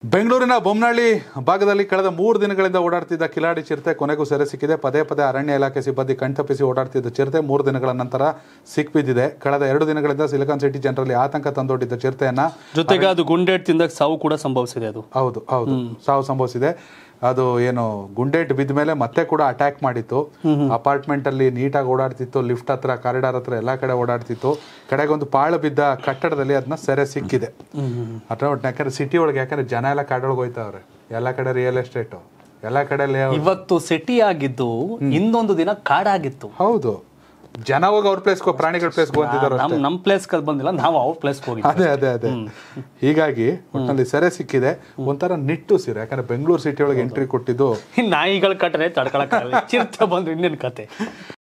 ಬೆಂಗಳೂರಿನ ಬೊಮ್ಮನಹಳ್ಳಿ ಭಾಗದಲ್ಲಿ ಕಳೆದ ಮೂರು ದಿನಗಳಿಂದ ಓಡಾಡ್ತಿದ್ದ ಕಿಲಾಡಿ ಚಿರತೆ ಕೊನೆಗೂ ಸೆರೆ ಸಿಕ್ಕಿದೆ ಪದೇ ಪದೇ ಅರಣ್ಯ ಇಲಾಖೆ ಸಿಬ್ಬಂದಿ ಕಣ್ತಪ್ಪಿಸಿ ಓಡಾಡ್ತಿದ್ದ ಚಿರತೆ ಮೂರು ದಿನಗಳ ನಂತರ ಸಿಕ್ಬಿದ್ದಿದೆ ಕಳೆದ ಎರಡು ದಿನಗಳಿಂದ ಸಿಲಿಕಾನ್ ಸಿಟಿ ಜನರಲ್ಲಿ ಆತಂಕ ತಂದೊಡ್ಡಿದ್ದ ಚಿರತೆಯನ್ನ ಜೊತೆಗೆ ಅದು ಗುಂಡೇಟ್ ತಿಂದಾಗ ಸಾವು ಕೂಡ ಸಂಭವಿಸಿದೆ ಅದು ಹೌದು ಹೌದು ಸಾವು ಸಂಭವಿಸಿದೆ ಅದು ಏನು ಗುಂಡೇಟ್ ಬಿದ್ದ ಮೇಲೆ ಮತ್ತೆ ಕೂಡ ಅಟ್ಯಾಕ್ ಮಾಡಿತ್ತು ಅಪಾರ್ಟ್ಮೆಂಟ್ ಅಲ್ಲಿ ನೀಟಾಗಿ ಓಡಾಡ್ತಿತ್ತು ಲಿಫ್ಟ್ ಹತ್ರ ಕಾರಿಡಾರ್ ಹತ್ರ ಎಲ್ಲಾ ಕಡೆ ಓಡಾಡ್ತಿತ್ತು ಕಡೆಗೊಂದು ಪಾಳು ಬಿದ್ದ ಕಟ್ಟಡದಲ್ಲಿ ಅದನ್ನ ಸೆರೆ ಸಿಕ್ಕಿದೆ ಅಥವಾ ಯಾಕಂದ್ರೆ ಸಿಟಿ ಒಳಗೆ ಯಾಕಂದ್ರೆ ಜನ ಎಲ್ಲ ಕಾಡೊಳಗೆ ಹೋಯ್ತಾವ್ರೆ ಎಲ್ಲಾ ಕಡೆ ರಿಯಲ್ ಎಸ್ಟೇಟು ಎಲ್ಲಾ ಕಡೆ layout. ಇವತ್ತು ಸಿಟಿ ಆಗಿದ್ದು ಇನ್ನೊಂದು ದಿನ ಕಾಡಾಗಿತ್ತು ಹೌದು ಜನ ಹೋಗಿ ಅವ್ರ ಪ್ಲೇಸ್ಗೆ ಪ್ರಾಣಿಗಳ ಪ್ಲೇಸ್ಗೆ ಹೋಗ್ತಿದ್ದಾರೆ ನಮ್ ನಮ್ ಪ್ಲೇಸ್ ಬಂದಿಲ್ಲ ನಾವು ಅವ್ರ ಪ್ಲೇಸ್ ಹೋಗಿದ್ವಿ ಅದೇ ಅದೇ ಅದೇ ಹೀಗಾಗಿ ಒಟ್ಟಿನಲ್ಲಿ ಸೆರೆ ಸಿಕ್ಕಿದೆ ಒಂಥರ ನಿಟ್ಟು ಸೀರೆ ಯಾಕಂದ್ರೆ ಬೆಂಗಳೂರು ಸಿಟಿ ಒಳಗೆ ಎಂಟ್ರಿ ಕೊಟ್ಟಿದ್ದು ಈ ನಾಯಿಗಳ ಕಟ್ಟರೆ ತಡ್ಕೊಳಕ್ಕಾಗಲ್ಲ ಚಿರತೆ ಬಂದ್ರೆ ಇನ್ನೇನ್ ಕತೆ